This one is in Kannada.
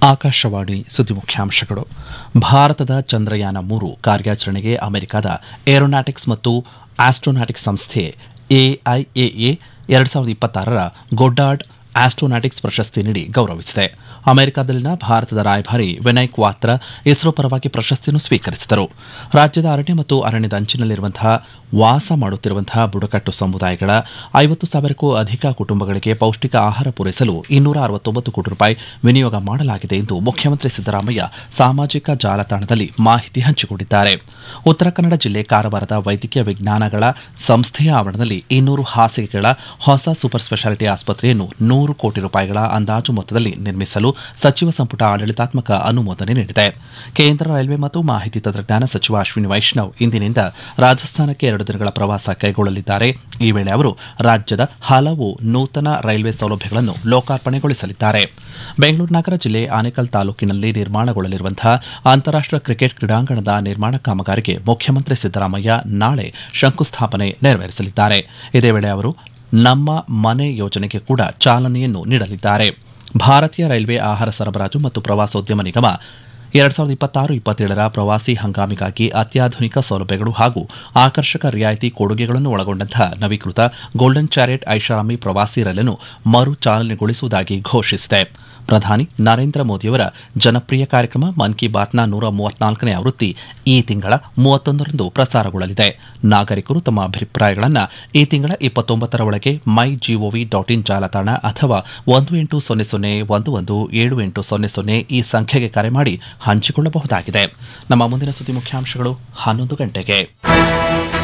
ಆಕಾಶವಾಣಿ ಸುದ್ದಿ ಮುಖ್ಯಾಂಶಗಳು ಭಾರತದ ಚಂದ್ರಯಾನ ಮೂರು ಕಾರ್ಯಾಚರಣೆಗೆ ಅಮೆರಿಕದ ಏರೋನಾಟಿಕ್ಸ್ ಮತ್ತು ಆಸ್ಟ್ರೋನಾಟಿಕ್ಸ್ ಸಂಸ್ಥೆ ಎಐಎಎ ಎರಡು ಸಾವಿರದ ಇಪ್ಪತ್ತಾರರ ಗೊಡ್ಡಾರ್ಡ್ ಆಸ್ಟ್ರೋನಾಟಿಕ್ಸ್ ಪ್ರಶಸ್ತಿ ನೀಡಿ ಗೌರವಿಸಿದೆ ಅಮೆರಿಕದಲ್ಲಿನ ಭಾರತದ ರಾಯಭಾರಿ ವಿನಯ್ ಕ್ವಾತ್ರ ಇಸ್ರೋ ಪರವಾಗಿ ಪ್ರಶಸ್ತಿಯನ್ನು ಸ್ವೀಕರಿಸಿದರು ರಾಜ್ಯದ ಅರಣ್ಯ ಮತ್ತು ಅರಣ್ಯದ ಅಂಚಿನಲ್ಲಿರುವಂತಹ ವಾಸ ಮಾಡುತ್ತಿರುವಂತಹ ಬುಡಕಟ್ಟು ಸಮುದಾಯಗಳ ಐವತ್ತು ಸಾವಿರಕ್ಕೂ ಅಧಿಕ ಕುಟುಂಬಗಳಿಗೆ ಪೌಷ್ಟಿಕ ಆಹಾರ ಪೂರೈಸಲು ಇನ್ನೂರ ಅರವತ್ತೊಂಬತ್ತು ಕೋಟಿ ರೂಪಾಯಿ ವಿನಿಯೋಗ ಮಾಡಲಾಗಿದೆ ಎಂದು ಮುಖ್ಯಮಂತ್ರಿ ಸಿದ್ದರಾಮಯ್ಯ ಸಾಮಾಜಿಕ ಜಾಲತಾಣದಲ್ಲಿ ಮಾಹಿತಿ ಹಂಚಿಕೊಂಡಿದ್ದಾರೆ ಉತ್ತರ ಕನ್ನಡ ಜಿಲ್ಲೆ ಕಾರವಾರದ ವೈದ್ಯಕೀಯ ವಿಜ್ಞಾನಗಳ ಸಂಸ್ಥೆಯ ಆವರಣದಲ್ಲಿ ಇನ್ನೂರು ಹಾಸಿಗೆಗಳ ಹೊಸ ಸೂಪರ್ ಸ್ಪೆಷಾಲಿಟಿ ಆಸ್ಪತ್ರೆಯನ್ನು ನೂರು ಕೋಟಿ ರೂಪಾಯಿಗಳ ಅಂದಾಜು ಮೊತ್ತದಲ್ಲಿ ನಿರ್ಮಿಸಲು ಸಚಿವ ಸಂಪುಟ ಆಡಳಿತಾತ್ಮಕ ಅನುಮೋದನೆ ನೀಡಿದೆ ಕೇಂದ್ರ ರೈಲ್ವೆ ಮತ್ತು ಮಾಹಿತಿ ತಂತ್ರಜ್ಞಾನ ಸಚಿವ ಅಶ್ವಿನಿ ವೈಷ್ಣವ್ ಇಂದಿನಿಂದ ರಾಜಸ್ಥಾನಕ್ಕೆ ಎರಡು ದಿನಗಳ ಪ್ರವಾಸ ಕೈಗೊಳ್ಳಲಿದ್ದಾರೆ ಈ ವೇಳೆ ಅವರು ರಾಜ್ಯದ ಹಲವು ನೂತನ ರೈಲ್ವೆ ಸೌಲಭ್ಯಗಳನ್ನು ಲೋಕಾರ್ಪಣೆಗೊಳಿಸಲಿದ್ದಾರೆ ಬೆಂಗಳೂರು ನಗರ ಜಿಲ್ಲೆ ಆನೇಕಲ್ ತಾಲೂಕಿನಲ್ಲಿ ನಿರ್ಮಾಣಗೊಳ್ಳಲಿರುವಂತಹ ಅಂತಾರಾಷ್ಟೀಯ ಕ್ರಿಕೆಟ್ ಕ್ರೀಡಾಂಗಣದ ನಿರ್ಮಾಣ ಕಾಮಗಾರಿಗೆ ಮುಖ್ಯಮಂತ್ರಿ ಸಿದ್ದರಾಮಯ್ಯ ನಾಳೆ ಶಂಕುಸ್ಥಾಪನೆ ನೆರವೇರಿಸಲಿದ್ದಾರೆ ಇದೇ ವೇಳೆ ಅವರು ನಮ್ಮ ಮನೆ ಯೋಜನೆಗೆ ಕೂಡ ಚಾಲನೆಯನ್ನು ನೀಡಲಿದ್ದಾರೆ ಭಾರತೀಯ ರೈಲ್ವೆ ಆಹಾರ ಸರಬರಾಜು ಮತ್ತು ಪ್ರವಾಸೋದ್ಯಮ ನಿಗಮ ಎರಡ್ ಸಾವಿರದ ಇಪ್ಪತ್ತಾರು ಇಪ್ಪತ್ತೇಳರ ಪ್ರವಾಸಿ ಹಂಗಾಮಿಗಾಗಿ ಅತ್ಯಾಧುನಿಕ ಸೌಲಭ್ಯಗಳು ಹಾಗೂ ಆಕರ್ಷಕ ರಿಯಾಯಿತಿ ಕೊಡುಗೆಗಳನ್ನು ಒಳಗೊಂಡಂತಹ ನವೀಕೃತ ಗೋಲ್ಡನ್ ಚಾರಿಯಟ್ ಐಷಾರಾಮಿ ಪ್ರವಾಸಿ ರೈಲನ್ನು ಮರು ಚಾಲನೆಗೊಳಿಸುವುದಾಗಿ ಘೋಷಿಸಿದೆ ಪ್ರಧಾನಿ ನರೇಂದ್ರ ಮೋದಿಯವರ ಜನಪ್ರಿಯ ಕಾರ್ಯಕ್ರಮ ಮನ್ ಕಿ ಬಾತ್ನ ನೂರ ಮೂವತ್ನಾಲ್ಕನೇ ಆವೃತ್ತಿ ಈ ತಿಂಗಳ ಮೂವತ್ತೊಂದರಂದು ಪ್ರಸಾರಗೊಳ್ಳಲಿದೆ ನಾಗರಿಕರು ತಮ್ಮ ಅಭಿಪ್ರಾಯಗಳನ್ನು ಈ ತಿಂಗಳ ಇಪ್ಪತ್ತೊಂಬತ್ತರ ಒಳಗೆ ಮೈ ಜಿಒವಿ ಡಾಟ್ ಇನ್ ಜಾಲತಾಣ ಅಥವಾ ಒಂದು ಎಂಟು ಸೊನ್ನೆ ಸೊನ್ನೆ ಒಂದು ಒಂದು ಏಳು ಎಂಟು ಸೊನ್ನೆ ಸೊನ್ನೆ ಈ ಸಂಖ್ಯೆಗೆ ಕರೆ ಮಾಡಿ ಹಂಚಿಕೊಳ್ಳಬಹುದಾಗಿದೆ ನಮ್ಮ ಮುಂದಿನ ಸುದ್ದಿ ಮುಖ್ಯಾಂಶಗಳು ಹನ್ನೊಂದು ಗಂಟೆಗೆ